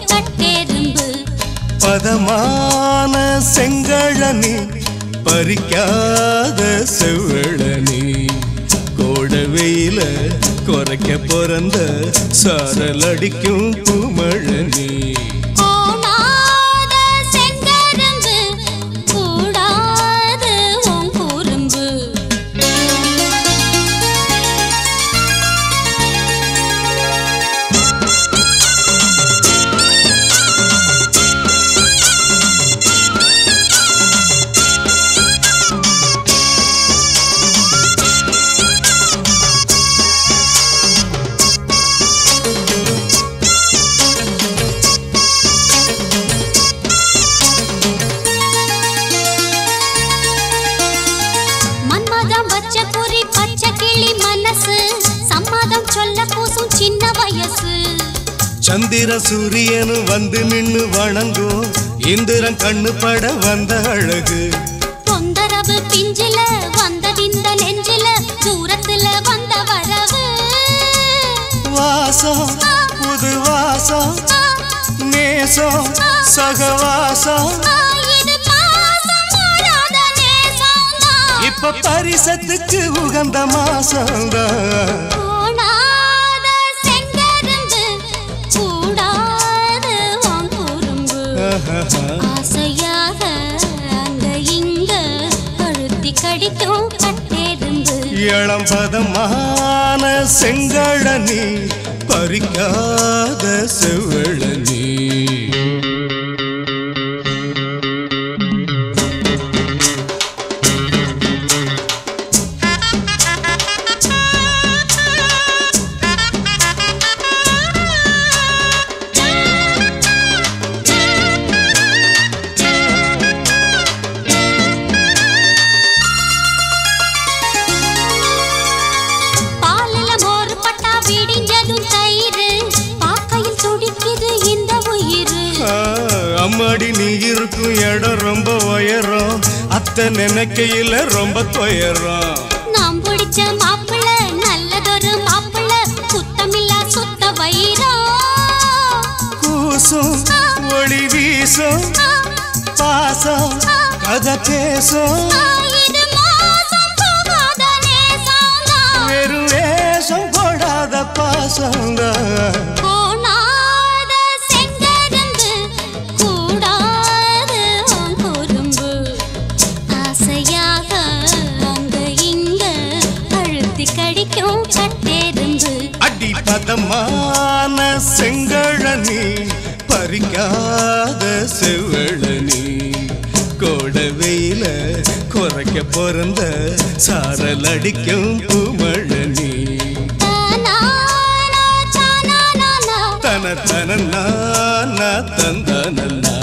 கட்டெரும்பு பதமான செங்கழனி பறிக்காத செவ்வழனி கோட வெயில குறைக்க பிறந்த சாரல் அடிக்கும் பூமழனி கோணாத செங்கரும்பு கூடாது உன் குறும்பு மன்மதம் வச்ச குறி பச்சை கிளி மனசு சம்மதம் சொல்ல கூசும் சின்ன வயசு சந்திர சூரியனு வந்து நின்னு வணங்கும் இந்திரன் கண்ணு பட வந்த அழகு தொந்தரவு பிஞ்சில வந்த விந்த நெஞ்சில தூரத்துல வந்த வரவு வாசம் புது வாசம் நேசம் சகவாசம் ஆ, இது பாசம் மாறாத நேசம்தான். இப்ப பரிசத்துக்கு உகந்த மாசம்தான் கோணாத செங்கரும்பு கூடாது உன் குறும்பு ஆசையாக அங்க இங்க அழுத்தி கடிக்கும் கட்டெரும்பு இளம் பதமான செங்கழனி பறிக்காத செவ்வழனி பாலில மோர் பட்டா விடிஞ்சதும் தயிர் பாக்கையில் துடிக்குது இந்த உயிர் ஆ, அம்மாடி நீ இருக்கும் இடம் ரொம்ப உயரம் அத்தை நினைக்கையில ரொம்ப துயரம் நாம் பிடிச்ச மாப்பிள்ள நல்லதொரு மாப்பிள்ள சுத்தமில்லா சுத்த வைரம் கூசும் ஒளி வீசும் பாசம் கதை பேசும் ஆ, இது மோசம் போகாத நேசம்தான். வெறும் வேஷம் போடாத பாசம்தான் கோணாத செங்கரும்பு கூடாது உன் குறும்பு ஆசையாக அங்க இங்க அழுத்தி கடிக்கும் கட்டெரும்பு அடி பதமான செங்கழனி பறிக்காத செவ்வழனி கோட வெயில குறைக்க பிறந்த சாரல் அடிக்கும் பூமழனி தானானா, தானானானா. தன தன தந்தனல்லா